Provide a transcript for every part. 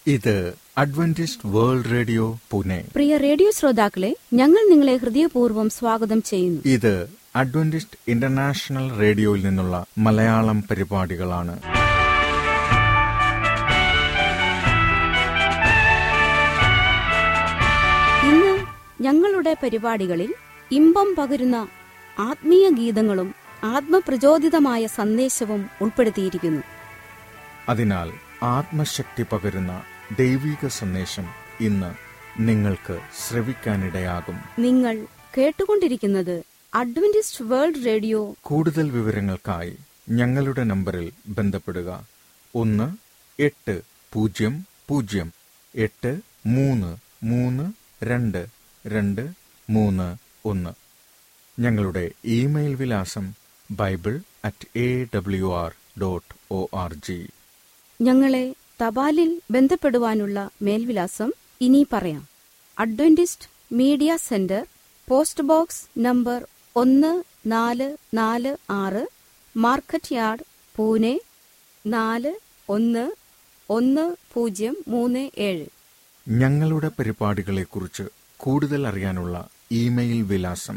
ഇത് Adventist World Radio Pune പ്രിയ radio ശ്രോതാക്കളെ ഞങ്ങൾ നിങ്ങളെ ഹൃദയപൂർവ്വം സ്വാഗതം ചെയ്യുന്നു ഇത് അഡ്വന്റിസ്റ്റ് ഇന്റർനാഷണൽ റേഡിയോയിൽ നിന്നുള്ള മലയാളം പരിപാടികളാണ് ഇന്ന് ഞങ്ങളുടെ പരിപാടികളിൽ ഇമ്പം പകരുന്ന ആത്മീയ ഗീതങ്ങളും ആത്മപ്രചോദിതമായ സന്ദേശവും ഉൾപ്പെടുത്തിയിരിക്കുന്നു അതിനാൽ ആത്മശക്തി പകരുന്ന ദൈവിക സന്ദേശം ഇന്ന് നിങ്ങൾക്ക് ശ്രവിക്കാനിടയാകും നിങ്ങൾ കേട്ടുകൊണ്ടിരിക്കുന്നത് അഡ്വന്റിസ്റ്റ് വേൾഡ് റേഡിയോ കൂടുതൽ വിവരങ്ങൾക്കായി ഞങ്ങളുടെ നമ്പറിൽ ബന്ധപ്പെടുക ഒന്ന് എട്ട് പൂജ്യം പൂജ്യം എട്ട് മൂന്ന് മൂന്ന് രണ്ട് രണ്ട് മൂന്ന് ഒന്ന് ഞങ്ങളുടെ ഇമെയിൽ വിലാസം bible at A W R dot O R G ഞങ്ങളെ തപാലിൽ ബന്ധപ്പെടുവാനുള്ള മേൽവിലാസം ഇനി പറയാം Adventist media centre post box number ഒന്ന് നാല് നാല് ആറ് മാർക്കറ്റ് യാർഡ് പൂനെ നാല് ഒന്ന് ഒന്ന് പൂജ്യം മൂന്ന് ഏഴ് ഞങ്ങളുടെ പരിപാടികളെക്കുറിച്ച് കൂടുതൽ അറിയാനുള്ള ഇമെയിൽ വിലാസം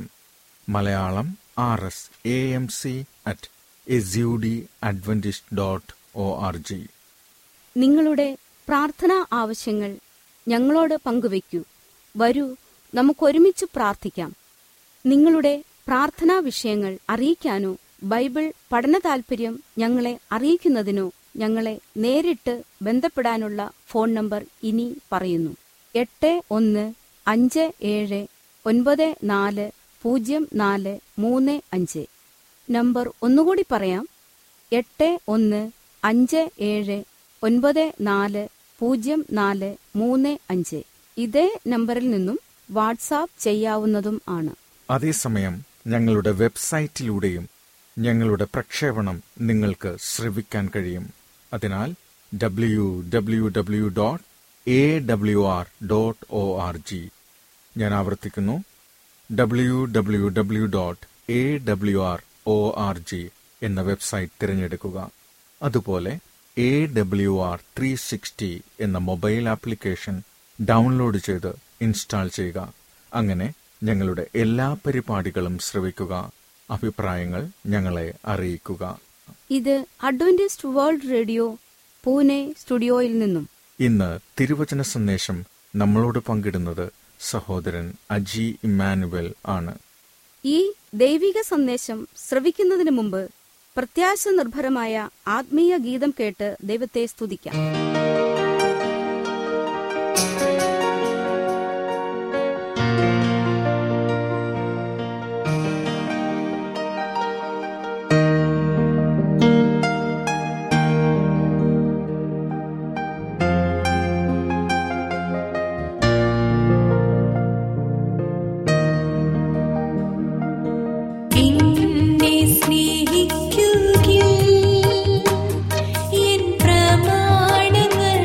Malayalam R S A M C at S D Adventist dot O R G നിങ്ങളുടെ പ്രാർത്ഥനാ ആവശ്യങ്ങൾ ഞങ്ങളോട് പങ്കുവയ്ക്കൂ വരൂ നമുക്കൊരുമിച്ച് പ്രാർത്ഥിക്കാം നിങ്ങളുടെ പ്രാർത്ഥനാ വിഷയങ്ങൾ അറിയിക്കാനോ ബൈബിൾ പഠന താൽപര്യം ഞങ്ങളെ അറിയിക്കുന്നതിനോ ഞങ്ങളെ നേരിട്ട് ബന്ധപ്പെടാനുള്ള ഫോൺ നമ്പർ ഇനി പറയുന്നു എട്ട് ഒന്ന് അഞ്ച് ഏഴ് ഒൻപത് നാല് പൂജ്യം നാല് മൂന്ന് അഞ്ച് നമ്പർ ഒന്നുകൂടി പറയാം എട്ട് ഒന്ന് അഞ്ച് ഏഴ് ഒൻപത് നാല് പൂജ്യം നാല് മൂന്ന് അഞ്ച് ഇതേ നമ്പറിൽ നിന്നും വാട്സാപ്പ് ചെയ്യാവുന്നതും ആണ് അതേസമയം ഞങ്ങളുടെ വെബ്സൈറ്റിലൂടെയും ഞങ്ങളുടെ പ്രക്ഷേപണം നിങ്ങൾക്ക് ശ്രവിക്കാൻ കഴിയും അതിനാൽ W W W dot A W R dot O R G ഞാൻ ആവർത്തിക്കുന്നു W W W dot A W R O R G എന്ന വെബ്സൈറ്റ് തിരഞ്ഞെടുക്കുക അതുപോലെ A W R three sixty എന്ന മൊബൈൽ ആപ്ലിക്കേഷൻ ഡൗൺലോഡ് ചെയ്ത് ഇൻസ്റ്റാൾ ചെയ്യുക അങ്ങനെ ഞങ്ങളുടെ എല്ലാ പരിപാടികളും ശ്രവിക്കുക അഭിപ്രായങ്ങൾ ഞങ്ങളെ അറിയിക്കുക ഇത് അഡ്വന്റിസ്റ്റ് വേൾഡ് റേഡിയോ പൂനെ സ്റ്റുഡിയോയിൽ നിന്നും ഇന്ന് തിരുവചന സന്ദേശം നമ്മളോട് പങ്കിടുന്നത് സഹോദരൻ അജി ഇമ്മാനുവൽ ആണ് ഈ ദൈവിക സന്ദേശം ശ്രവിക്കുന്നതിന് മുമ്പ് പ്രത്യാശ നിർഭരമായ ആത്മീയ ഗീതം കേട്ട് ദൈവത്തെ സ്തുതിക്കാം എന്നെ സ്നേഹിക്കുകിൽ എൻ പ്രമാണങ്ങൾ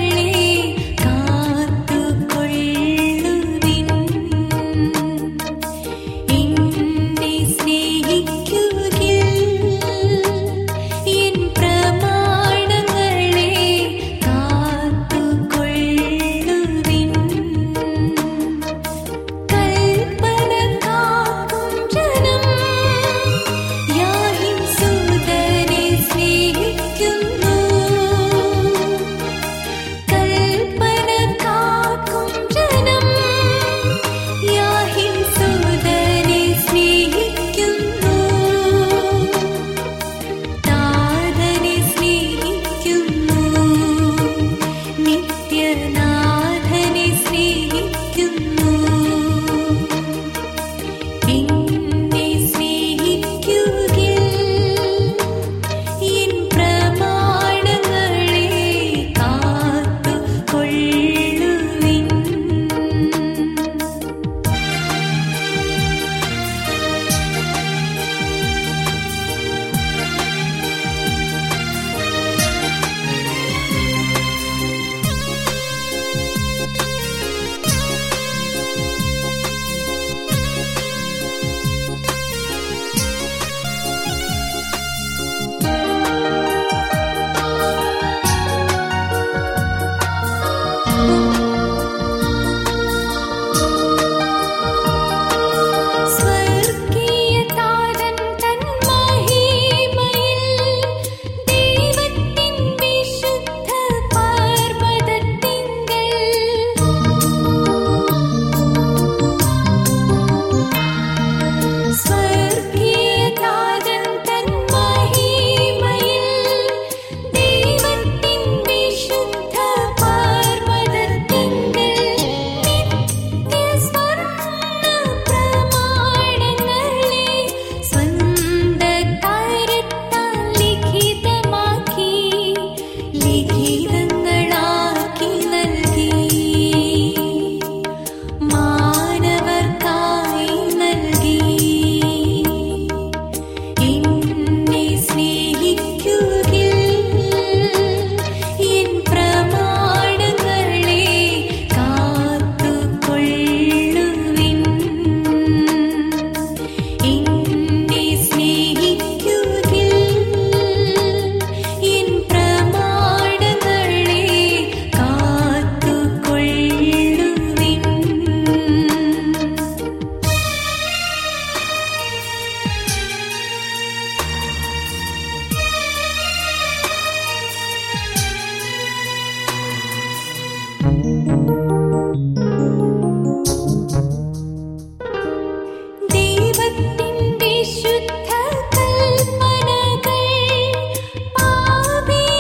ദൈവത്തിൻ്റെ ശുദ്ധ കൽപ്പനകൾ പാപി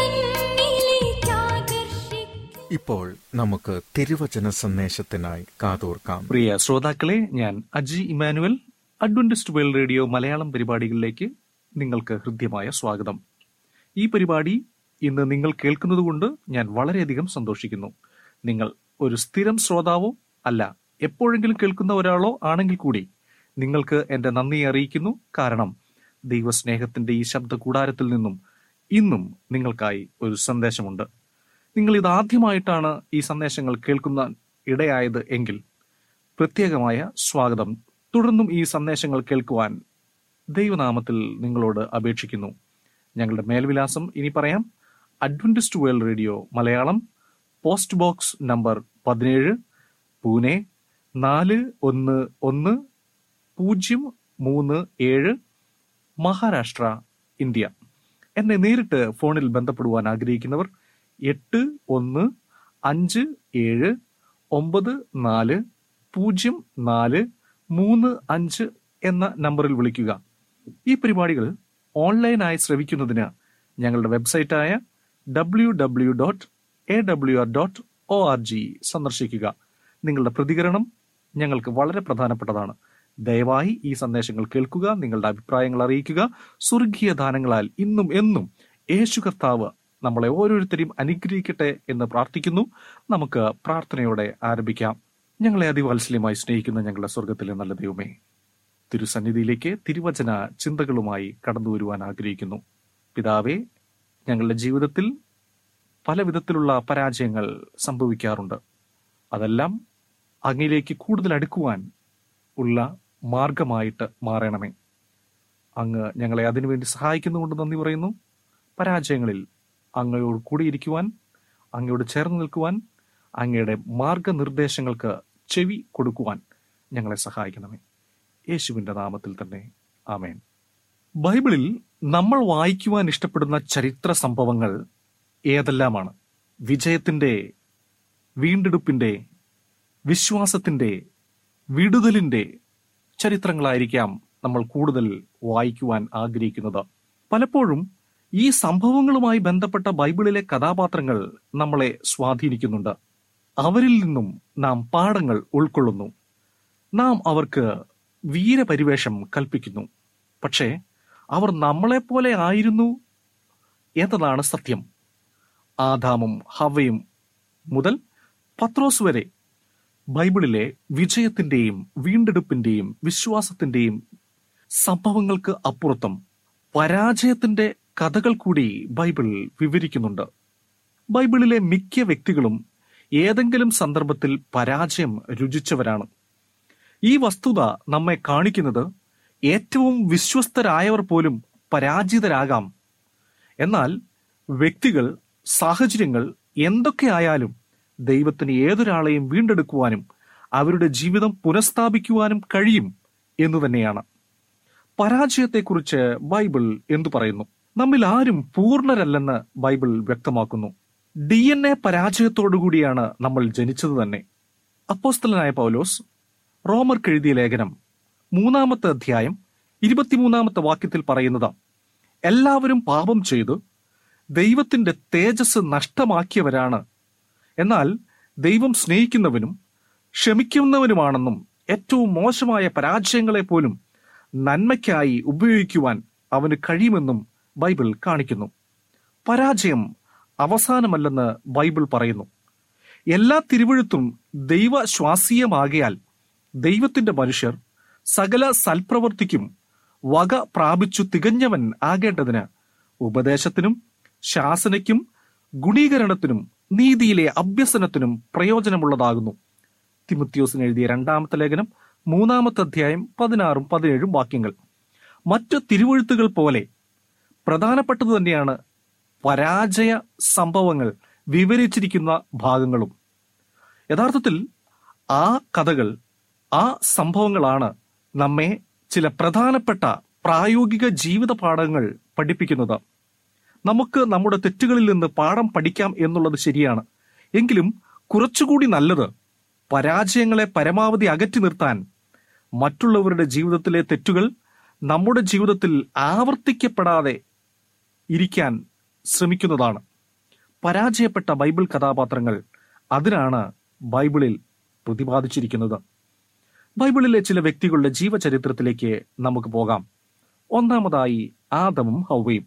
തന്നിലേക്കാകർഷിക്കും ഇപ്പോൾ നമുക്ക് തിരുവചന സന്ദേശത്തിനായി കാതോർക്കാം പ്രിയ ശ്രോതാക്കളെ ഞാൻ Aji Emmanuel Adventist World Radio Malayalam പരിപാടികളിലേക്ക് നിങ്ങൾക്ക് ഹൃദ്യമായ സ്വാഗതം ഈ പരിപാടി ഇന്ന് നിങ്ങൾ കേൾക്കുന്നതുകൊണ്ട് ഞാൻ വളരെയധികം സന്തോഷിക്കുന്നു നിങ്ങൾ ഒരു സ്ഥിരം ശ്രോതാവോ അല്ല എപ്പോഴെങ്കിലും കേൾക്കുന്ന ഒരാളോ ആണെങ്കിൽ കൂടി നിങ്ങൾക്ക് എന്റെ നന്ദി അറിയിക്കുന്നു കാരണം ദൈവസ്നേഹത്തിന്റെ ഈ ശബ്ദ കൂടാരത്തിൽ നിന്നും ഇന്നും നിങ്ങൾക്കായി ഒരു സന്ദേശമുണ്ട് നിങ്ങൾ ഇത് ആദ്യമായിട്ടാണ് ഈ സന്ദേശങ്ങൾ കേൾക്കുന്ന ഇടയായത് എങ്കിൽ പ്രത്യേകമായ സ്വാഗതം തുടർന്നും ഈ സന്ദേശങ്ങൾ കേൾക്കുവാൻ ദൈവനാമത്തിൽ നിങ്ങളോട് അപേക്ഷിക്കുന്നു ഞങ്ങളുടെ മേൽവിലാസം ഇനി പറയാം Adventist World Radio Malayalam post box number പതിനേഴ് പൂനെ നാല് ഒന്ന് ഒന്ന് പൂജ്യം മൂന്ന് ഏഴ് മഹാരാഷ്ട്ര ഇന്ത്യ എന്നെ നേരിട്ട് ഫോണിൽ ബന്ധപ്പെടുവാൻ ആഗ്രഹിക്കുന്നവർ എട്ട് ഒന്ന് അഞ്ച് ഏഴ് ഒമ്പത് നാല് പൂജ്യം നാല് മൂന്ന് അഞ്ച് എന്ന നമ്പറിൽ വിളിക്കുക ഈ പരിപാടികൾ ഓൺലൈനായി ശ്രവിക്കുന്നതിന് ഞങ്ങളുടെ വെബ്സൈറ്റായ W W dot A W R dot O R G സന്ദർശിക്കുക നിങ്ങളുടെ പ്രതികരണം ഞങ്ങൾക്ക് വളരെ പ്രധാനപ്പെട്ടതാണ് ദയവായി ഈ സന്ദേശങ്ങൾ കേൾക്കുക നിങ്ങളുടെ അഭിപ്രായങ്ങൾ അറിയിക്കുക സ്വർഗീയ ദാനങ്ങളാൽ ഇന്നും എന്നും യേശു കർത്താവ് നമ്മളെ ഓരോരുത്തരെയും അനുഗ്രഹിക്കട്ടെ എന്ന് പ്രാർത്ഥിക്കുന്നു നമുക്ക് പ്രാർത്ഥനയോടെ ആരംഭിക്കാം ഞങ്ങളെ അതിവാത്സല്യമായി സ്നേഹിക്കുന്ന ഞങ്ങളുടെ സ്വർഗത്തിലെ നല്ല ദൈവമേ തിരുസന്നിധിയിലേക്ക് തിരുവചന ചിന്തകളുമായി കടന്നു വരുവാൻ ആഗ്രഹിക്കുന്നു പിതാവേ ഞങ്ങളുടെ ജീവിതത്തിൽ പല വിധത്തിലുള്ള പരാജയങ്ങൾ സംഭവിക്കാറുണ്ട് അതെല്ലാം അങ്ങിലേക്ക് കൂടുതൽ അടുക്കുവാൻ ഉള്ള മാർഗമായിട്ട് മാറണമേ അങ്ങ് ഞങ്ങളെ അതിനുവേണ്ടി സഹായിക്കുന്നുകൊണ്ട് നന്ദി പറയുന്നു പരാജയങ്ങളിൽ അങ്ങയോട് കൂടിയിരിക്കുവാൻ അങ്ങയോട് ചേർന്ന് നിൽക്കുവാൻ അങ്ങയുടെ മാർഗനിർദ്ദേശങ്ങൾക്ക് ചെവി കൊടുക്കുവാൻ ഞങ്ങളെ സഹായിക്കണമേ യേശുവിന്റെ നാമത്തിൽ തന്നെ ആമേൻ ബൈബിളിൽ നമ്മൾ വായിക്കുവാൻ ഇഷ്ടപ്പെടുന്ന ചരിത്ര സംഭവങ്ങൾ ഏതെല്ലാമാണ് വിജയത്തിന്റെ വീണ്ടെടുപ്പിന്റെ വിശ്വാസത്തിന്റെ വിടുതലിന്റെ ചരിത്രങ്ങളായിരിക്കാം നമ്മൾ കൂടുതൽ വായിക്കുവാൻ ആഗ്രഹിക്കുന്നത് പലപ്പോഴും ഈ സംഭവങ്ങളുമായി ബന്ധപ്പെട്ട ബൈബിളിലെ കഥാപാത്രങ്ങൾ നമ്മളെ സ്വാധീനിക്കുന്നുണ്ട് അവരിൽ നിന്നും നാം പാഠങ്ങൾ ഉൾക്കൊള്ളുന്നു നാം അവർക്ക് വീരപരിവേഷം കൽപ്പിക്കുന്നു പക്ഷേ അവർ നമ്മളെപ്പോലെ ആയിരുന്നു എന്നതാണ് സത്യം ആദാമും ഹവയും മുതൽ പത്രോസ് വരെ ബൈബിളിലെ വിജയത്തിന്റെയും വീണ്ടെടുപ്പിന്റെയും വിശ്വാസത്തിന്റെയും സംഭവങ്ങൾക്ക് അപ്പുറത്തും പരാജയത്തിന്റെ കഥകൾ കൂടി ബൈബിൾ വിവരിക്കുന്നുണ്ട് ബൈബിളിലെ മിക്ക വ്യക്തികളും ഏതെങ്കിലും സന്ദർഭത്തിൽ പരാജയം രുചിച്ചവരാണ് ഈ വസ്തുത നമ്മെ കാണിക്കുന്നത് ഏറ്റവും വിശ്വസ്തരായവർ പോലും പരാജിതരാകാം എന്നാൽ വ്യക്തികൾ സാഹചര്യങ്ങൾ എന്തൊക്കെയായാലും ദൈവത്തിന് ഏതൊരാളെയും വീണ്ടെടുക്കുവാനും അവരുടെ ജീവിതം പുനഃസ്ഥാപിക്കുവാനും കഴിയും എന്ന് തന്നെയാണ് പരാജയത്തെക്കുറിച്ച് ബൈബിൾ എന്തു പറയുന്നു നമ്മിൽ ആരും പൂർണ്ണരല്ലെന്ന് ബൈബിൾ വ്യക്തമാക്കുന്നു ഡി എൻ എ പരാജയത്തോടുകൂടിയാണ് നമ്മൾ ജനിച്ചത് തന്നെ അപ്പോസ്തലനായ പൗലോസ് റോമർക്ക് എഴുതിയ ലേഖനം മൂന്നാമത്തെ അധ്യായം ഇരുപത്തിമൂന്നാമത്തെ വാക്യത്തിൽ പറയുന്നത് എല്ലാവരും പാപം ചെയ്തു ദൈവത്തിന്റെ തേജസ് നഷ്ടമാക്കിയവരാണ് എന്നാൽ ദൈവം സ്നേഹിക്കുന്നവനും ക്ഷമിക്കുന്നവനുമാണെന്നും ഏറ്റവും മോശമായ പരാജയങ്ങളെ പോലും നന്മയ്ക്കായി ഉപയോഗിക്കുവാൻ അവന് കഴിയുമെന്നും ബൈബിൾ കാണിക്കുന്നു പരാജയം അവസാനമല്ലെന്ന് ബൈബിൾ പറയുന്നു എല്ലാ തിരുവഴുത്തും ദൈവശ്വാസീയമാകയാൽ ദൈവത്തിന്റെ മനുഷ്യർ സകല സൽപ്രവർത്തിക്കും വക പ്രാപിച്ചു തികഞ്ഞവൻ ആകേണ്ടതിന് ഉപദേശത്തിനും ശാസനയ്ക്കും ഗുണീകരണത്തിനും നീതിയിലെ അഭ്യസനത്തിനും പ്രയോജനമുള്ളതാകുന്നു തിമുത്യോസിന് എഴുതിയ രണ്ടാമത്തെ ലേഖനം മൂന്നാമത്തെ അധ്യായം പതിനാറും പതിനേഴും വാക്യങ്ങൾ മറ്റു തിരുവഴുത്തുകൾ പോലെ പ്രധാനപ്പെട്ടത് തന്നെയാണ് പരാജയ സംഭവങ്ങൾ വിവരിച്ചിരിക്കുന്ന ഭാഗങ്ങളും യഥാർത്ഥത്തിൽ ആ കഥകൾ ആ സംഭവങ്ങളാണ് നമ്മെ ചില പ്രധാനപ്പെട്ട പ്രായോഗിക ജീവിത പാഠങ്ങൾ പഠിപ്പിക്കുന്നത് നമുക്ക് നമ്മുടെ തെറ്റുകളിൽ നിന്ന് പാഠം പഠിക്കാം എന്നുള്ളത് ശരിയാണ് എങ്കിലും കുറച്ചുകൂടി നല്ലത് പരാജയങ്ങളെ പരമാവധി അകറ്റി നിർത്താൻ മറ്റുള്ളവരുടെ ജീവിതത്തിലെ തെറ്റുകൾ നമ്മുടെ ജീവിതത്തിൽ ആവർത്തിക്കപ്പെടാതെ ഇരിക്കാൻ ശ്രമിക്കുന്നതാണ് പരാജയപ്പെട്ട ബൈബിൾ കഥാപാത്രങ്ങൾ അതിനാണ് ബൈബിളിൽ പ്രതിപാദിച്ചിരിക്കുന്നത് ബൈബിളിലെ ചില വ്യക്തികളുടെ ജീവചരിത്രത്തിലേക്ക് നമുക്ക് പോകാം ഒന്നാമതായി ആദമും ഹൗവയും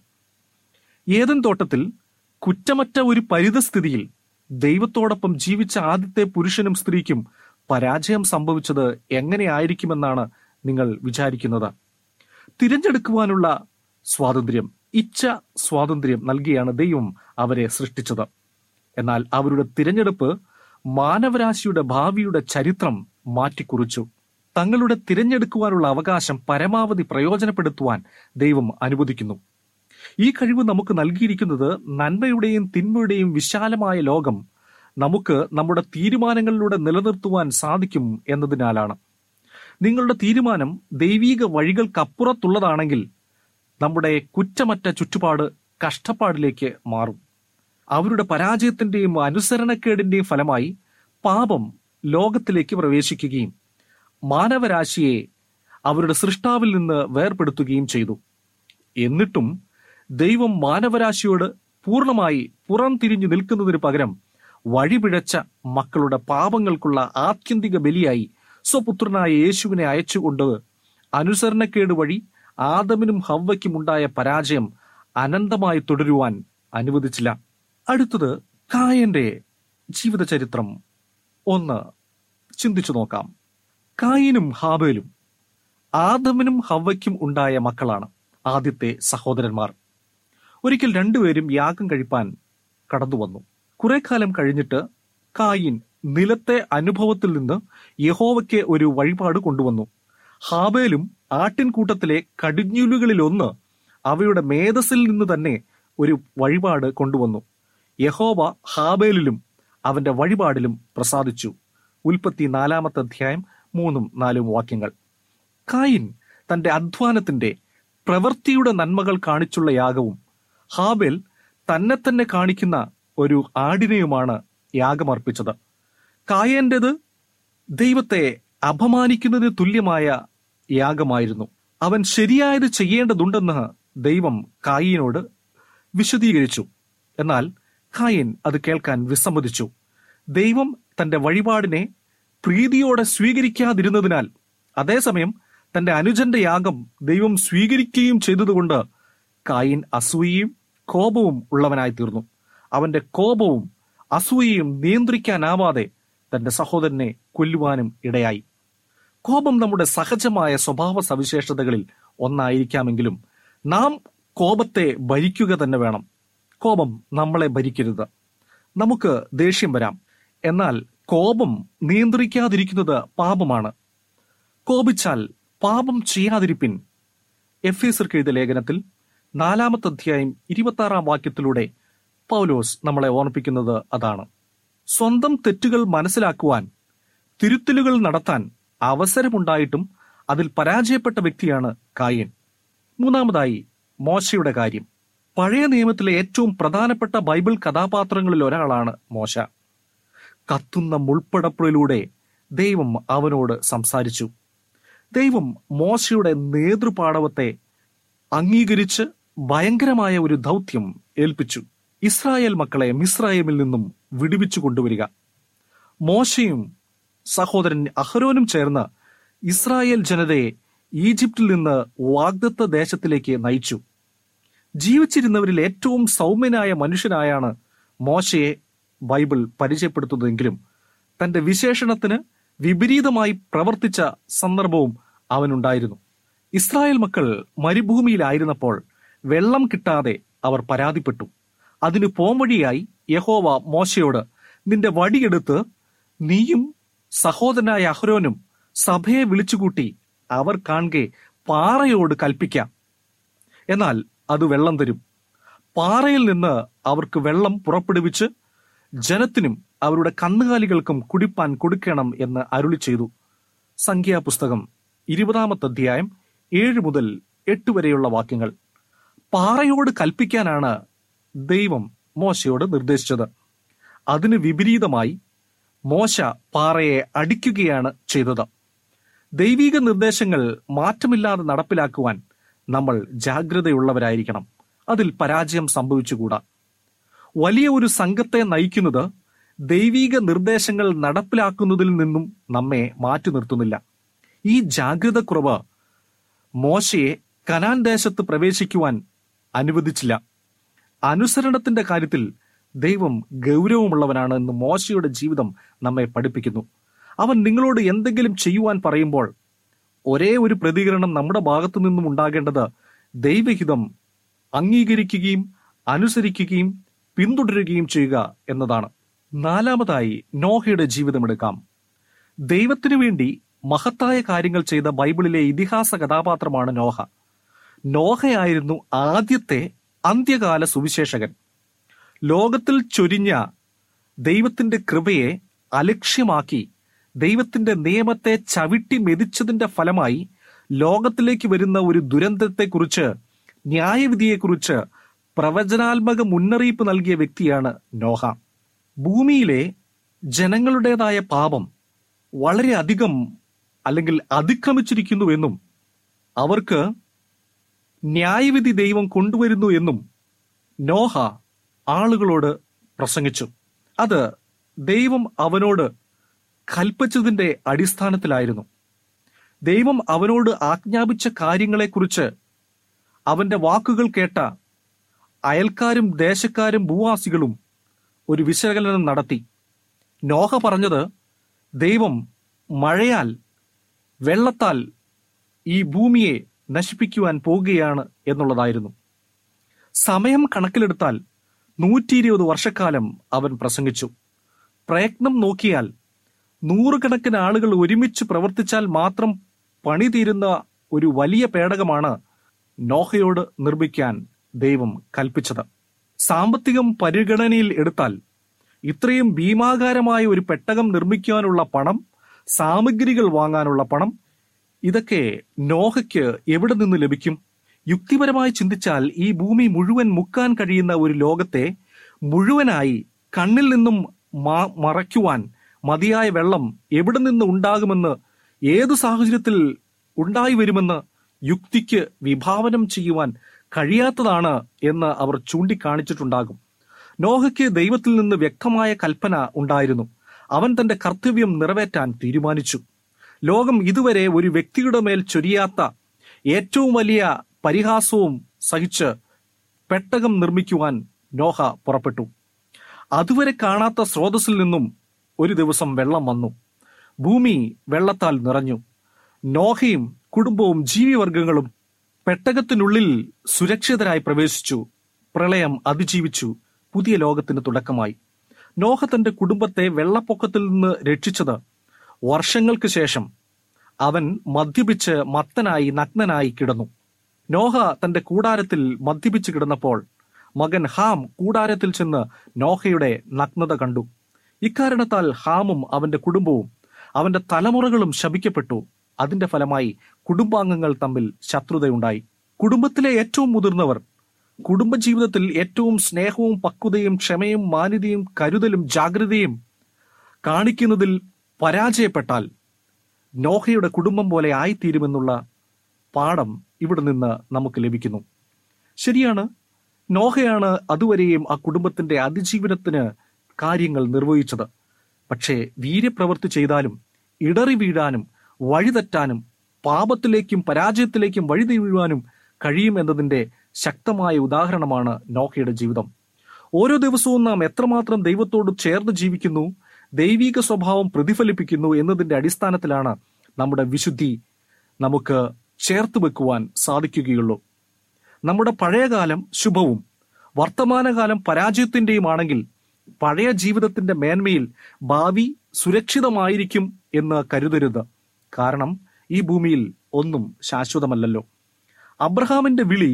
ഏതൻ തോട്ടത്തിൽ കുറ്റമറ്റ ഒരു പരിതസ്ഥിതിയിൽ ദൈവത്തോടൊപ്പം ജീവിച്ച ആദ്യത്തെ പുരുഷനും സ്ത്രീക്കും പരാജയം സംഭവിച്ചത് എങ്ങനെയായിരിക്കുമെന്നാണ് നിങ്ങൾ വിചാരിക്കുന്നത് തിരഞ്ഞെടുക്കുവാനുള്ള സ്വാതന്ത്ര്യം ഇച്ഛ സ്വാതന്ത്ര്യം നൽകിയാണ് ദൈവം അവരെ സൃഷ്ടിച്ചത് എന്നാൽ അവരുടെ തിരഞ്ഞെടുപ്പ് മാനവരാശിയുടെ ഭാവിയുടെ ചരിത്രം മാറ്റിക്കുറിച്ചു തങ്ങളുടെ തിരഞ്ഞെടുക്കുവാനുള്ള അവകാശം പരമാവധി പ്രയോജനപ്പെടുത്തുവാൻ ദൈവം അനുവദിക്കുന്നു ഈ കഴിവ് നമുക്ക് നൽകിയിരിക്കുന്നത് നന്മയുടെയും തിന്മയുടെയും വിശാലമായ ലോകം നമുക്ക് നമ്മുടെ തീരുമാനങ്ങളിലൂടെ നിലനിർത്തുവാൻ സാധിക്കും എന്നതിനാലാണ് നിങ്ങളുടെ തീരുമാനം ദൈവീക വഴികൾക്കപ്പുറത്തുള്ളതാണെങ്കിൽ നമ്മുടെ കുറ്റമറ്റ ചുറ്റുപാട് കഷ്ടപ്പാടിലേക്ക് മാറും അവരുടെ പരാജയത്തിന്റെയും അനുസരണക്കേടിന്റെയും ഫലമായി പാപം ലോകത്തിലേക്ക് പ്രവേശിക്കുകയും മാനവരാശിയെ അവരുടെ സൃഷ്ടാവിൽ നിന്ന് വേർപെടുത്തുകയും ചെയ്തു എന്നിട്ടും ദൈവം മാനവരാശിയോട് പൂർണ്ണമായി പുറം തിരിഞ്ഞു നിൽക്കുന്നതിന് പകരം വഴിപിഴച്ച മക്കളുടെ പാപങ്ങൾക്കുള്ള ആത്യന്തിക ബലിയായി സ്വപുത്രനായ യേശുവിനെ അയച്ചുകൊണ്ട് അനുസരണക്കേട് വഴി ആദമിനും ഹവ്വയ്ക്കും ഉണ്ടായ പരാജയം അനന്തമായി തുടരുവാൻ അനുവദിച്ചില്ല അടുത്തത് കായന്റെ ജീവിതചരിത്രം ഒന്ന് ചിന്തിച്ചു നോക്കാം കായിനും ഹാബേലും ആദമിനും ഹവ്വയ്ക്കും ഉണ്ടായ മക്കളാണ് ആദ്യത്തെ സഹോദരന്മാർ ഒരിക്കൽ രണ്ടുപേരും യാഗം കഴിപ്പാൻ കടന്നു വന്നു കുറെ കാലം കഴിഞ്ഞിട്ട് കായിൻ നിലത്തെ അനുഭവത്തിൽ നിന്ന് യഹോവയ്ക്ക് ഒരു വഴിപാട് കൊണ്ടുവന്നു ഹാബേലും ആട്ടിൻകൂട്ടത്തിലെ കടിഞ്ഞൂലുകളിലൊന്ന് അവയുടെ മേധസ്സിൽ നിന്ന് തന്നെ ഒരു വഴിപാട് കൊണ്ടുവന്നു യഹോവ ഹാബേലിലും അവന്റെ വഴിപാടിലും പ്രസാദിച്ചു ഉൽപ്പത്തി നാലാമത്തെ അധ്യായം മൂന്നും നാലും വാക്യങ്ങൾ കായിൻ തന്റെ അധ്വാനത്തിന്റെ പ്രവൃത്തിയുടെ നന്മകൾ കാണിച്ചുള്ള യാഗവും ഹാബേൽ തന്നെ തന്നെ കാണിക്കുന്ന ഒരു ആടിനെയുമാണ് യാഗമർപ്പിച്ചത് കായന്റേത് ദൈവത്തെ അപമാനിക്കുന്നതിന് തുല്യമായ യാഗമായിരുന്നു അവൻ ശരിയായത് ചെയ്യേണ്ടതുണ്ടെന്ന് ദൈവം കായിനോട് വിശദീകരിച്ചു എന്നാൽ കായൻ അത് കേൾക്കാൻ വിസമ്മതിച്ചു ദൈവം തന്റെ വഴിപാടിനെ പ്രീതിയോടെ സ്വീകരിക്കാതിരുന്നതിനാൽ അതേസമയം തന്റെ അനുജന്റെ യാഗം ദൈവം സ്വീകരിക്കുകയും ചെയ്തതുകൊണ്ട് കായിൻ അസൂയയും കോപവും ഉള്ളവനായി തീർന്നു അവന്റെ കോപവും അസൂയയും നിയന്ത്രിക്കാനാവാതെ തന്റെ സഹോദരനെ കൊല്ലുവാനും ഇടയായി കോപം നമ്മുടെ സഹജമായ സ്വഭാവ സവിശേഷതകളിൽ ഒന്നായിരിക്കാമെങ്കിലും നാം കോപത്തെ ഭരിക്കുക തന്നെ വേണം കോപം നമ്മളെ ഭരിക്കരുത് നമുക്ക് ദേഷ്യം വരാം എന്നാൽ കോപം നിയന്ത്രിക്കാതിരിക്കുന്നത് പാപമാണ് കോപിച്ചാൽ പാപം ചെയ്യാതിരിപ്പിൻ എഫ് എസർക്ക് എഴുതിയ ലേഖനത്തിൽ നാലാമത്തെ അധ്യായം ഇരുപത്തി ആറാം വാക്യത്തിലൂടെ പൗലോസ് നമ്മളെ ഓർമ്മിപ്പിക്കുന്നത് അതാണ് സ്വന്തം തെറ്റുകൾ മനസ്സിലാക്കുവാൻ തിരുത്തലുകൾ നടത്താൻ അവസരമുണ്ടായിട്ടും അതിൽ പരാജയപ്പെട്ട വ്യക്തിയാണ് കായൻ മൂന്നാമതായി മോശയുടെ കാര്യം പഴയ നിയമത്തിലെ ഏറ്റവും പ്രധാനപ്പെട്ട ബൈബിൾ കഥാപാത്രങ്ങളിൽ ഒരാളാണ് മോശ കത്തുന്ന മുൾപ്പടപ്പിലൂടെ ദൈവം അവനോട് സംസാരിച്ചു ദൈവം മോശയുടെ നേതൃപാടവത്തെ അംഗീകരിച്ച് ഭയങ്കരമായ ഒരു ദൗത്യം ഏൽപ്പിച്ചു ഇസ്രായേൽ മക്കളെ മിസ്രൈമിൽ നിന്നും വിടുവിച്ചു കൊണ്ടുവരിക മോശയും സഹോദരൻ അഹരോനും ചേർന്ന് ഇസ്രായേൽ ജനതയെ ഈജിപ്തിൽ നിന്ന് വാഗ്ദത്ത ദേശത്തിലേക്ക് നയിച്ചു ജീവിച്ചിരുന്നവരിൽ ഏറ്റവും സൗമ്യനായ മനുഷ്യനായാണ് മോശയെ ബൈബിൾ പരിചയപ്പെടുത്തുന്നതെങ്കിലും തന്റെ വിശേഷണത്തിന് വിപരീതമായി പ്രവർത്തിച്ച സന്ദർഭവും അവനുണ്ടായിരുന്നു ഇസ്രായേൽ മക്കൾ മരുഭൂമിയിലായിരുന്നപ്പോൾ വെള്ളം കിട്ടാതെ അവർ പരാതിപ്പെട്ടു അതിന് പോംവഴിയായി യഹോവ മോശയോട് നിന്റെ വടിയെടുത്ത് നീയും സഹോദരനായ അഹ്രോനും സഭയെ വിളിച്ചുകൂട്ടി അവർ കാണെ പാറയോട് കൽപ്പിക്കാം എന്നാൽ അത് വെള്ളം തരും പാറയിൽ നിന്ന് അവർക്ക് വെള്ളം പുറപ്പെടുവിച്ച് ജനത്തിനും അവരുടെ കന്നുകാലികൾക്കും കുടിപ്പാൻ കൊടുക്കണം എന്ന് അരുളി ചെയ്തു സംഖ്യാപുസ്തകം ഇരുപതാമത്തെ അധ്യായം ഏഴ് മുതൽ എട്ട് വരെയുള്ള വാക്യങ്ങൾ പാറയോട് കൽപ്പിക്കാനാണ് ദൈവം മോശയോട് നിർദ്ദേശിച്ചത് അതിന് വിപരീതമായി മോശ പാറയെ അടിക്കുകയാണ് ചെയ്തത് ദൈവിക നിർദ്ദേശങ്ങൾ മാറ്റമില്ലാതെ നടപ്പിലാക്കുവാൻ നമ്മൾ ജാഗ്രതയുള്ളവരായിരിക്കണം അതിൽ പരാജയം സംഭവിച്ചുകൂടാ വലിയ ഒരു സംഘത്തെ നയിക്കുന്നത് ദൈവിക നിർദ്ദേശങ്ങൾ നടപ്പിലാക്കുന്നതിൽ നിന്നും നമ്മെ മാറ്റി നിർത്തുന്നില്ല ഈ ജാഗ്രത കുറവ് മോശയെ കനാൻ ദേശത്ത് പ്രവേശിക്കുവാൻ അനുവദിച്ചില്ല അനുസരണത്തിന്റെ കാര്യത്തിൽ ദൈവം ഗൗരവമുള്ളവനാണ് എന്ന് മോശയുടെ ജീവിതം നമ്മെ പഠിപ്പിക്കുന്നു അവൻ നിങ്ങളോട് എന്തെങ്കിലും ചെയ്യുവാൻ പറയുമ്പോൾ ഒരേ ഒരു പ്രതികരണം നമ്മുടെ ഭാഗത്തു നിന്നും ഉണ്ടാകേണ്ടത് ദൈവഹിതം അംഗീകരിക്കുകയും അനുസരിക്കുകയും പിന്തുടരുകയും ചെയ്യുക എന്നതാണ് നാലാമതായി നോഹയുടെ ജീവിതമെടുക്കാം ദൈവത്തിനു വേണ്ടി മഹത്തായ കാര്യങ്ങൾ ചെയ്ത ബൈബിളിലെ ഇതിഹാസ കഥാപാത്രമാണ് നോഹ നോഹയായിരുന്നു ആദ്യത്തെ അന്ത്യകാല സുവിശേഷകൻ ലോകത്തിൽ ചൊരിഞ്ഞ ദൈവത്തിന്റെ കൃപയെ അലക്ഷ്യമാക്കി ദൈവത്തിന്റെ നിയമത്തെ ചവിട്ടി മെതിച്ചതിന്റെ ഫലമായി ലോകത്തിലേക്ക് വരുന്ന ഒരു ദുരന്തത്തെക്കുറിച്ച് ന്യായവിധിയെക്കുറിച്ച് പ്രവചനാത്മക മുന്നറിയിപ്പ് നൽകിയ വ്യക്തിയാണ് നോഹ ഭൂമിയിലെ ജനങ്ങളുടേതായ പാപം വളരെയധികം അല്ലെങ്കിൽ അതിക്രമിച്ചിരിക്കുന്നുവെന്നും അവർക്ക് ന്യായവിധി ദൈവം കൊണ്ടുവരുന്നു എന്നും നോഹ ആളുകളോട് പ്രസംഗിച്ചു അത് ദൈവം അവനോട് കൽപ്പിച്ചതിന്റെ അടിസ്ഥാനത്തിലായിരുന്നു ദൈവം അവനോട് ആജ്ഞാപിച്ച കാര്യങ്ങളെക്കുറിച്ച് അവന്റെ വാക്കുകൾ കേട്ട അയൽക്കാരും ദേശക്കാരും ഭൂവാസികളും ഒരു വിശകലനം നടത്തി നോഹ പറഞ്ഞത് ദൈവം മഴയാൽ വെള്ളത്താൽ ഈ ഭൂമിയെ നശിപ്പിക്കുവാൻ പോകുകയാണ് എന്നുള്ളതായിരുന്നു സമയം കണക്കിലെടുത്താൽ നൂറ്റി ഇരുപത് വർഷക്കാലം അവൻ പ്രസംഗിച്ചു പ്രയത്നം നോക്കിയാൽ നൂറുകണക്കിന് ആളുകൾ ഒരുമിച്ച് പ്രവർത്തിച്ചാൽ മാത്രം പണി തീരുന്ന ഒരു വലിയ പേടകമാണ് നോഹയോട് നിർമ്മിക്കാൻ ദൈവം കൽപ്പിച്ചത് സാമ്പത്തികം പരിഗണനയിൽ എടുത്താൽ ഇത്രയും ഭീമാകാരമായ ഒരു പെട്ടകം നിർമ്മിക്കാനുള്ള പണം സാമഗ്രികൾ വാങ്ങാനുള്ള പണം ഇതൊക്കെ നോഹയ്ക്ക് എവിടെ നിന്ന് ലഭിക്കും യുക്തിപരമായി ചിന്തിച്ചാൽ ഈ ഭൂമി മുഴുവൻ മുക്കാൻ കഴിയുന്ന ഒരു ലോകത്തെ മുഴുവനായി കണ്ണിൽ നിന്നും മാ- മറയ്ക്കുവാൻ മതിയായ വെള്ളം എവിടെ നിന്ന് ഉണ്ടാകുമെന്ന് ഏതു സാഹചര്യത്തിൽ ഉണ്ടായി വരുമെന്ന് യുക്തിക്ക് വിഭാവനം ചെയ്യുവാൻ കഴിയാത്തതാണ് എന്ന് അവർ ചൂണ്ടിക്കാണിച്ചിട്ടുണ്ടാകും നോഹയ്ക്ക് ദൈവത്തിൽ നിന്ന് വ്യക്തമായ കൽപ്പന ഉണ്ടായിരുന്നു അവൻ തന്റെ കർത്തവ്യം നിറവേറ്റാൻ തീരുമാനിച്ചു ലോകം ഇതുവരെ ഒരു വ്യക്തിയുടെ മേൽ ചൊരിയാത്ത ഏറ്റവും വലിയ പരിഹാസവും സഹിച്ച് പെട്ടകം നിർമ്മിക്കുവാൻ നോഹ പുറപ്പെട്ടു അതുവരെ കാണാത്ത സ്രോതസ്സിൽ നിന്നും ഒരു ദിവസം വെള്ളം വന്നു ഭൂമി വെള്ളത്താൽ നിറഞ്ഞു നോഹയും കുടുംബവും ജീവിവർഗങ്ങളും പെട്ടകത്തിനുള്ളിൽ സുരക്ഷിതരായി പ്രവേശിച്ചു പ്രളയം അതിജീവിച്ചു പുതിയ ലോകത്തിന് തുടക്കമായി നോഹ തന്റെ കുടുംബത്തെ വെള്ളപ്പൊക്കത്തിൽ നിന്ന് രക്ഷിച്ചത് വർഷങ്ങൾക്ക് ശേഷം അവൻ മദ്യപിച്ച് മത്തനായി നഗ്നനായി കിടന്നു നോഹ തന്റെ കൂടാരത്തിൽ മദ്യപിച്ച് കിടന്നപ്പോൾ മകൻ ഹാം കൂടാരത്തിൽ ചെന്ന് നോഹയുടെ നഗ്നത കണ്ടു ഇക്കാരണത്താൽ ഹാമും അവന്റെ കുടുംബവും അവന്റെ തലമുറകളും ശപിക്കപ്പെട്ടു അതിന്റെ ഫലമായി കുടുംബാംഗങ്ങൾ തമ്മിൽ ശത്രുതയുണ്ടായി കുടുംബത്തിലെ ഏറ്റവും മുതിർന്നവർ കുടുംബജീവിതത്തിൽ ഏറ്റവും സ്നേഹവും പക്വതയും ക്ഷമയും മാന്യതയും കരുതലും ജാഗ്രതയും കാണിക്കുന്നതിൽ പരാജയപ്പെട്ടാൽ നോഹയുടെ കുടുംബം പോലെ ആയിത്തീരുമെന്നുള്ള പാഠം ഇവിടെ നിന്ന് നമുക്ക് ലഭിക്കുന്നു ശരിയാണ് നോഹയാണ് അതുവരെയും ആ കുടുംബത്തിന്റെ അതിജീവനത്തിന് കാര്യങ്ങൾ നിർവഹിച്ചത് പക്ഷേ വീര്യപ്രവൃത്തി ചെയ്താലും ഇടറി വീഴാനും വഴിതെറ്റാനും പാപത്തിലേക്കും പരാജയത്തിലേക്കും വഴി വീഴുവാനും കഴിയും എന്നതിന്റെ ശക്തമായ ഉദാഹരണമാണ് നോഹയുടെ ജീവിതം ഓരോ ദിവസവും നാം എത്രമാത്രം ദൈവത്തോട് ചേർന്ന് ജീവിക്കുന്നു ദൈവിക സ്വഭാവം പ്രതിഫലിപ്പിക്കുന്നു എന്നതിന്റെ അടിസ്ഥാനത്തിലാണ് നമ്മുടെ വിശുദ്ധി നമുക്ക് ചേർത്ത് വെക്കുവാൻ സാധിക്കുകയുള്ളൂ നമ്മുടെ പഴയകാലം ശുഭവും വർത്തമാനകാലം പരാജയത്തിന്റെയുമാണെങ്കിൽ പഴയ ജീവിതത്തിന്റെ മേന്മയിൽ ഭാവി സുരക്ഷിതമായിരിക്കും എന്ന് കരുതരുത് കാരണം ഈ ഭൂമിയിൽ ഒന്നും ശാശ്വതമല്ലല്ലോ അബ്രഹാമിന്റെ വിളി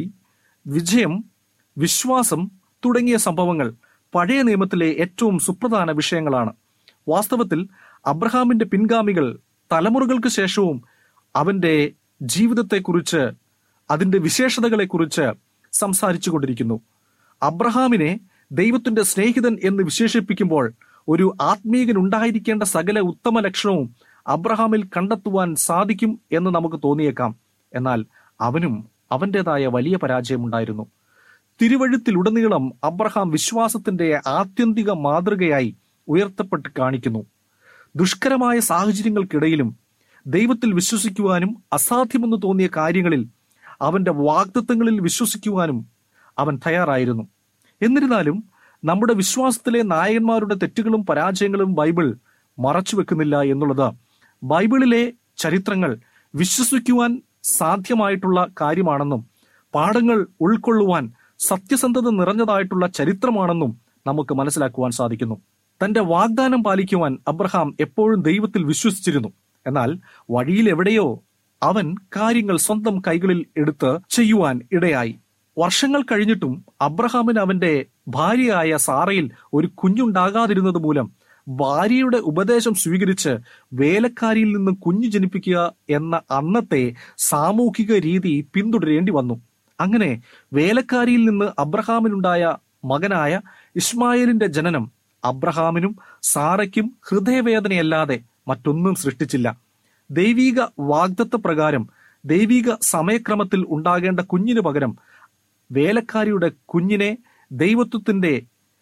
വിജയം വിശ്വാസം തുടങ്ങിയ സംഭവങ്ങൾ പഴയ നിയമത്തിലെ ഏറ്റവും സുപ്രധാന വിഷയങ്ങളാണ് വാസ്തവത്തിൽ അബ്രഹാമിന്റെ പിൻഗാമികൾ തലമുറകൾക്ക് ശേഷവും അവന്റെ ജീവിതത്തെക്കുറിച്ച് അതിന്റെ വിശേഷതകളെക്കുറിച്ച് സംസാരിച്ചു കൊണ്ടിരിക്കുന്നു അബ്രഹാമിനെ ദൈവത്തിന്റെ സ്നേഹിതൻ എന്ന് വിശേഷിപ്പിക്കുമ്പോൾ ഒരു ആത്മീയൻ ഉണ്ടായിരിക്കേണ്ട സകല ഉത്തമ ലക്ഷണവും അബ്രഹാമിൽ കണ്ടെത്തുവാൻ സാധിക്കും എന്ന് നമുക്ക് തോന്നിയേക്കാം എന്നാൽ അവനും അവന്റേതായ വലിയ പരാജയമുണ്ടായിരുന്നു തിരുവഴുത്തിലുടനീളം അബ്രഹാം വിശ്വാസത്തിന്റെ ആത്യന്തിക മാതൃകയായി ഉയർത്തപ്പെട്ട് കാണിക്കുന്നു ദുഷ്കരമായ സാഹചര്യങ്ങൾക്കിടയിലും ദൈവത്തിൽ വിശ്വസിക്കുവാനും അസാധ്യമെന്ന് തോന്നിയ കാര്യങ്ങളിൽ അവന്റെ വാഗ്ദത്വങ്ങളിൽ വിശ്വസിക്കുവാനും അവൻ തയ്യാറായിരുന്നു എന്നിരുന്നാലും നമ്മുടെ വിശ്വാസത്തിലെ നായകന്മാരുടെ തെറ്റുകളും പരാജയങ്ങളും ബൈബിൾ മറച്ചു വെക്കുന്നില്ല എന്നുള്ളത് ബൈബിളിലെ ചരിത്രങ്ങൾ വിശ്വസിക്കുവാൻ സാധ്യമായിട്ടുള്ള കാര്യമാണെന്നും പാഠങ്ങൾ ഉൾക്കൊള്ളുവാൻ സത്യസന്ധത നിറഞ്ഞതായിട്ടുള്ള ചരിത്രമാണെന്നും നമുക്ക് മനസ്സിലാക്കുവാൻ സാധിക്കുന്നു തന്റെ വാഗ്ദാനം പാലിക്കുവാൻ അബ്രഹാം എപ്പോഴും ദൈവത്തിൽ വിശ്വസിച്ചിരുന്നു എന്നാൽ വഴിയിൽ എവിടെയോ അവൻ കാര്യങ്ങൾ സ്വന്തം കൈകളിൽ എടുത്ത് ചെയ്യുവാൻ ഇടയായി വർഷങ്ങൾ കഴിഞ്ഞിട്ടും അബ്രഹാമിന് അവന്റെ ഭാര്യയായ സാറയിൽ ഒരു കുഞ്ഞുണ്ടാകാതിരുന്നത് മൂലം ഭാര്യയുടെ ഉപദേശം സ്വീകരിച്ച് വേലക്കാരിയിൽ നിന്ന് കുഞ്ഞു ജനിപ്പിക്കുക എന്ന അന്നത്തെ സാമൂഹിക രീതി പിന്തുടരേണ്ടി വന്നു അങ്ങനെ വേലക്കാരിയിൽ നിന്ന് അബ്രഹാമിനുണ്ടായ മകനായ ഇസ്മായേലിന്റെ ജനനം അബ്രഹാമിനും സാറയ്ക്കും ഹൃദയവേദനയല്ലാതെ മറ്റൊന്നും സൃഷ്ടിച്ചില്ല ദൈവീക വാഗ്ദത്ത പ്രകാരം ദൈവിക സമയക്രമത്തിൽ ഉണ്ടാകേണ്ട കുഞ്ഞിനു പകരം വേലക്കാരിയുടെ കുഞ്ഞിനെ ദൈവത്വത്തിന്റെ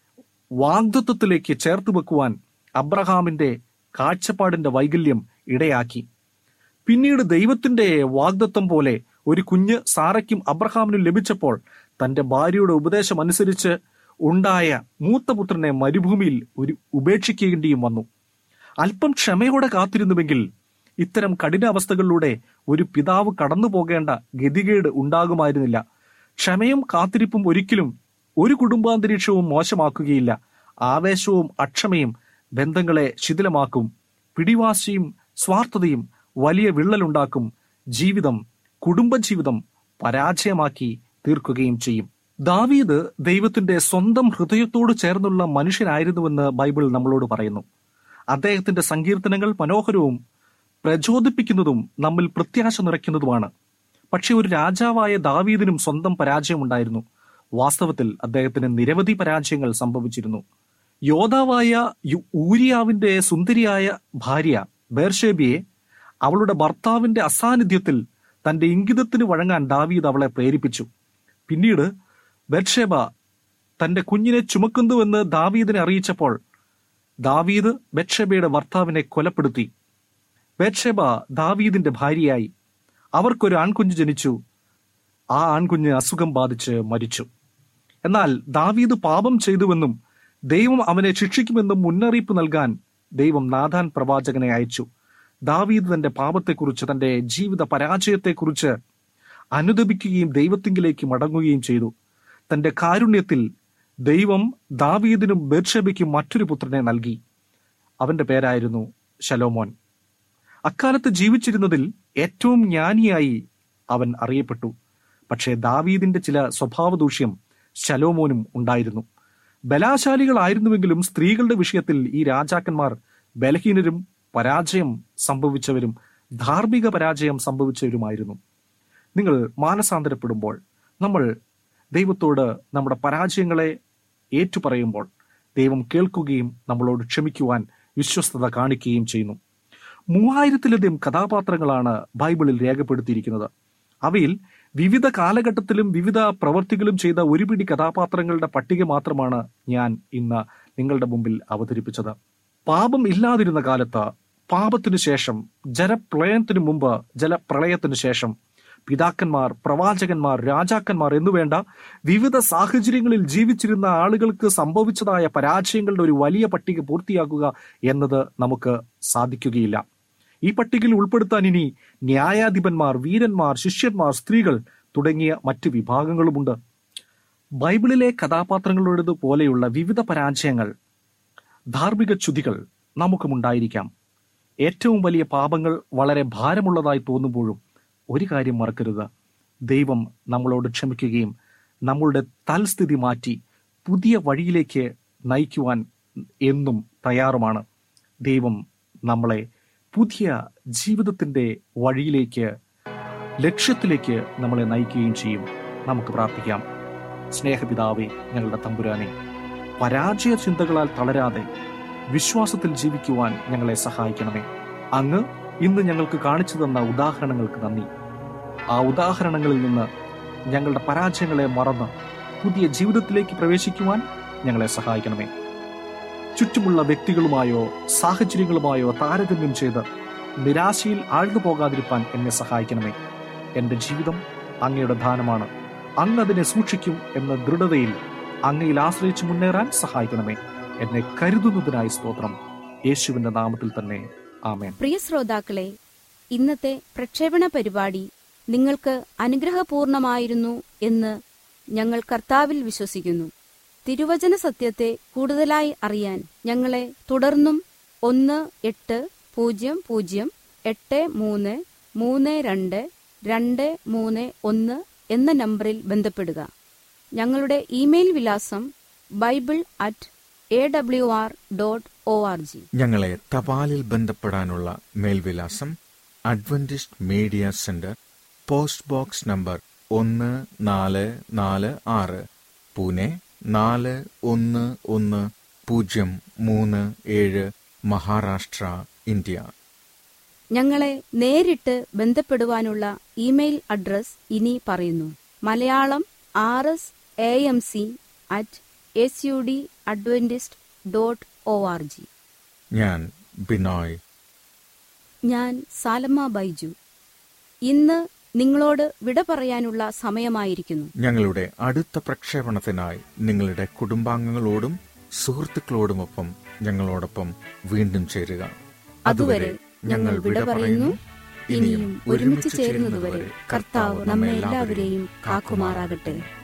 വാഗ്ദത്വത്തിലേക്ക് ചേർത്ത് വെക്കുവാൻ അബ്രഹാമിന്റെ കാഴ്ചപ്പാടിന്റെ വൈകല്യം ഇടയാക്കി പിന്നീട് ദൈവത്തിന്റെ വാഗ്ദത്വം പോലെ ഒരു കുഞ്ഞ് സാറയ്ക്കും അബ്രഹാമിനും ലഭിച്ചപ്പോൾ തന്റെ ഭാര്യയുടെ ഉപദേശം അനുസരിച്ച് ഉണ്ടായ മൂത്തപുത്രനെ മരുഭൂമിയിൽ ഒരു ഉപേക്ഷിക്കേണ്ടിയും വന്നു അല്പം ക്ഷമയോടെ കാത്തിരുന്നുവെങ്കിൽ ഇത്തരം കഠിനാവസ്ഥകളിലൂടെ ഒരു പിതാവ് കടന്നു പോകേണ്ട ഗതികേട് ഉണ്ടാകുമായിരുന്നില്ല ക്ഷമയും കാത്തിരിപ്പും ഒരിക്കലും ഒരു കുടുംബാന്തരീക്ഷവും മോശമാക്കുകയില്ല ആവേശവും അക്ഷമയും ബന്ധങ്ങളെ ശിഥിലമാക്കും പിടിവാശിയും സ്വാർത്ഥതയും വലിയ വിള്ളലുണ്ടാക്കും ജീവിതം കുടുംബജീവിതം പരാജയമാക്കി തീർക്കുകയും ചെയ്യും ദാവീദ് ദൈവത്തിന്റെ സ്വന്തം ഹൃദയത്തോട് ചേർന്നുള്ള മനുഷ്യനായിരുന്നുവെന്ന് ബൈബിൾ നമ്മളോട് പറയുന്നു അദ്ദേഹത്തിന്റെ സങ്കീർത്തനങ്ങൾ മനോഹരവും പ്രചോദിപ്പിക്കുന്നതും നമ്മിൽ പ്രത്യാശ നിറയ്ക്കുന്നതുമാണ് പക്ഷെ ഒരു രാജാവായ ദാവീദിനും സ്വന്തം പരാജയമുണ്ടായിരുന്നു വാസ്തവത്തിൽ അദ്ദേഹത്തിന് നിരവധി പരാജയങ്ങൾ സംഭവിച്ചിരുന്നു യോദ്ധാവായ യു- ഊരിയാവിന്റെ സുന്ദരിയായ ഭാര്യ ബേർഷേബിയെ അവളുടെ ഭർത്താവിന്റെ അസാന്നിധ്യത്തിൽ തന്റെ ഇംഗിതത്തിന് വഴങ്ങാൻ ദാവീദ് അവളെ പ്രേരിപ്പിച്ചു പിന്നീട് ബെർഷേബ തന്റെ കുഞ്ഞിനെ ചുമക്കുന്നുവെന്ന് ദാവീദിനെ അറിയിച്ചപ്പോൾ ദാവീദ് ബെത്ഷേബയുടെ ഭർത്താവിനെ കൊലപ്പെടുത്തി ബേത്ഷേബ ദാവീദിന്റെ ഭാര്യയായി അവർക്കൊരു ആൺകുഞ്ഞ് ജനിച്ചു ആ ആൺകുഞ്ഞ് അസുഖം ബാധിച്ച് മരിച്ചു എന്നാൽ ദാവീദ് പാപം ചെയ്തുവെന്നും ദൈവം അവനെ ശിക്ഷിക്കുമെന്നും മുന്നറിയിപ്പ് നൽകാൻ ദൈവം നാഥാൻ പ്രവാചകനെ അയച്ചു ദാവീദ് തന്റെ പാപത്തെക്കുറിച്ച് തന്റെ ജീവിത പരാജയത്തെക്കുറിച്ച് അനുദപിക്കുകയും ദൈവത്തിങ്കിലേക്ക് മടങ്ങുകയും ചെയ്തു തന്റെ കാരുണ്യത്തിൽ ദൈവം ദാവീദിനും ബേർഷബയ്ക്കും മറ്റൊരു പുത്രനെ നൽകി അവന്റെ പേരായിരുന്നു ശലോമോൻ അക്കാലത്ത് ജീവിച്ചിരുന്നതിൽ ഏറ്റവും ജ്ഞാനിയായി അവൻ അറിയപ്പെട്ടു പക്ഷേ ദാവീദിന്റെ ചില സ്വഭാവദൂഷ്യം ശലോമോനും ഉണ്ടായിരുന്നു ബലാശാലികളായിരുന്നുവെങ്കിലും സ്ത്രീകളുടെ വിഷയത്തിൽ ഈ രാജാക്കന്മാർ ബലഹീനരും പരാജയം സംഭവിച്ചവരും ധാർമ്മിക പരാജയം സംഭവിച്ചവരുമായിരുന്നു നിങ്ങൾ മാനസാന്തരപ്പെടുമ്പോൾ നമ്മൾ ദൈവത്തോട് നമ്മുടെ പരാജയങ്ങളെ ഏറ്റുപറയുമ്പോൾ ദൈവം കേൾക്കുകയും നമ്മളോട് ക്ഷമിക്കുവാൻ വിശ്വസ്തത കാണിക്കുകയും ചെയ്യുന്നു മൂവായിരത്തിലധികം കഥാപാത്രങ്ങളാണ് ബൈബിളിൽ രേഖപ്പെടുത്തിയിരിക്കുന്നത് അവയിൽ വിവിധ കാലഘട്ടത്തിലും വിവിധ പ്രവർത്തികളും ചെയ്ത ഒരു പിടി കഥാപാത്രങ്ങളുടെ പട്ടിക മാത്രമാണ് ഞാൻ ഇന്ന് നിങ്ങളുടെ മുമ്പിൽ അവതരിപ്പിച്ചത് പാപം ഇല്ലാതിരുന്ന കാലത്ത് പാപത്തിനു ശേഷം ജലപ്രളയത്തിനു മുമ്പ് ജലപ്രളയത്തിനു ശേഷം പിതാക്കന്മാർ പ്രവാചകന്മാർ രാജാക്കന്മാർ എന്നുവേണ്ട വിവിധ സാഹചര്യങ്ങളിൽ ജീവിച്ചിരുന്ന ആളുകൾക്ക് സംഭവിച്ചതായ പരാജയങ്ങളുടെ ഒരു വലിയ പട്ടിക പൂർത്തിയാക്കുക എന്നത് നമുക്ക് സാധിക്കുകയില്ല ഈ പട്ടികയിൽ ഉൾപ്പെടുത്താൻ ഇനി ന്യായാധിപന്മാർ വീരന്മാർ ശിഷ്യന്മാർ സ്ത്രീകൾ തുടങ്ങിയ മറ്റ് വിഭാഗങ്ങളുമുണ്ട് ബൈബിളിലെ കഥാപാത്രങ്ങളുടേത് പോലെയുള്ള വിവിധ പരാജയങ്ങൾ ധാർമ്മിക ച്യുതികൾ നമുക്കുമുണ്ടായിരിക്കാം ഏറ്റവും വലിയ പാപങ്ങൾ വളരെ ഭാരമുള്ളതായി തോന്നുമ്പോഴും ഒരു കാര്യം മറക്കരുത് ദൈവം നമ്മളോട് ക്ഷമിക്കുകയും നമ്മളുടെ തൽസ്ഥിതി മാറ്റി പുതിയ വഴിയിലേക്ക് നയിക്കുവാൻ എന്നും തയ്യാറുമാണ് ദൈവം നമ്മളെ പുതിയ ജീവിതത്തിന്റെ വഴിയിലേക്ക് ലക്ഷ്യത്തിലേക്ക് നമ്മളെ നയിക്കുകയും ചെയ്യും നമുക്ക് പ്രാർത്ഥിക്കാം സ്നേഹപിതാവേ ഞങ്ങളുടെ തമ്പുരാനെ പരാജയ ചിന്തകളാൽ തളരാതെ വിശ്വാസത്തിൽ ജീവിക്കുവാൻ ഞങ്ങളെ സഹായിക്കണമേ അങ്ങ് ഇന്ന് ഞങ്ങൾക്ക് കാണിച്ചു തന്ന ഉദാഹരണങ്ങൾക്ക് നന്ദി ആ ഉദാഹരണങ്ങളിൽ നിന്ന് ഞങ്ങളുടെ പരാജയങ്ങളെ മറന്ന് പുതിയ ജീവിതത്തിലേക്ക് പ്രവേശിക്കുവാൻ ഞങ്ങളെ സഹായിക്കണമേ ചുറ്റുമുള്ള വ്യക്തികളുമായോ സാഹചര്യങ്ങളുമായോ താരതമ്യം ചെയ്ത് നിരാശയിൽ ആഴ്ന്നു പോകാതിരിക്കാൻ എന്നെ സഹായിക്കണമേ എന്റെ ജീവിതം അങ്ങയുടെ ദാനമാണ് അങ്ങ് അതിനെ സൂക്ഷിക്കും എന്ന ദൃഢതയിൽ അങ്ങയിൽ ആശ്രയിച്ച് മുന്നേറാൻ സഹായിക്കണമേ എന്നെ കരുതുന്നതിനായി സ്തോത്രം യേശുവിന്റെ നാമത്തിൽ തന്നെ ആമേൻ പ്രിയ ശ്രോതാക്കളെ ഇന്നത്തെ പ്രക്ഷേപണ പരിപാടി നിങ്ങൾക്ക് അനുഗ്രഹപൂർണമായിരുന്നു എന്ന് ഞങ്ങൾ കർത്താവിൽ വിശ്വസിക്കുന്നു തിരുവചന സത്യത്തെ കൂടുതലായി അറിയാൻ ഞങ്ങളെ തുടർന്നും ഒന്ന് എട്ട് പൂജ്യം പൂജ്യം എട്ട് മൂന്ന് മൂന്ന് രണ്ട് രണ്ട് മൂന്ന് ഒന്ന് എന്ന നമ്പറിൽ ബന്ധപ്പെടുക ഞങ്ങളുടെ ഇമെയിൽ വിലാസം bible at A W R dot O R G ഞങ്ങളെ തപാലിൽ ബന്ധപ്പെടാനുള്ള മേൽവിലാസം Adventist media centre post box number ഒന്ന് നാല് നാല് ആറ് പൂനെ നാല് ഒന്ന് ഒന്ന് പൂജ്യം മൂന്ന് ഏഴ് മഹാരാഷ്ട്ര ഇന്ത്യ ഞങ്ങളെ നേരിട്ട് ബന്ധപ്പെടുവാനുള്ള ഇമെയിൽ അഡ്രസ് ഇനി പറയുന്നു Malayalam R S A M C at S U D Adventist dot O R G ഞാൻ ബിനോയ് ഞാൻ സാലമ്മ ബൈജു ഇന്ന് നിങ്ങളോട് വിട പറയാനുള്ള സമയമായിരിക്കുന്നു ഞങ്ങളുടെ അടുത്ത പ്രക്ഷേപണത്തിനായി നിങ്ങളുടെ കുടുംബാംഗങ്ങളോടും സുഹൃത്തുക്കളോടുമൊപ്പം ഞങ്ങളോടൊപ്പം വീണ്ടും ചേരുക അതുവരെ ഞങ്ങൾ വിട പറയുന്നു ഇനിയും ഒരുമിച്ച് ചേരുന്നതുവരെ കർത്താവ് നമ്മെ എല്ലാവരെയും കാക്കുമാറാകട്ടെ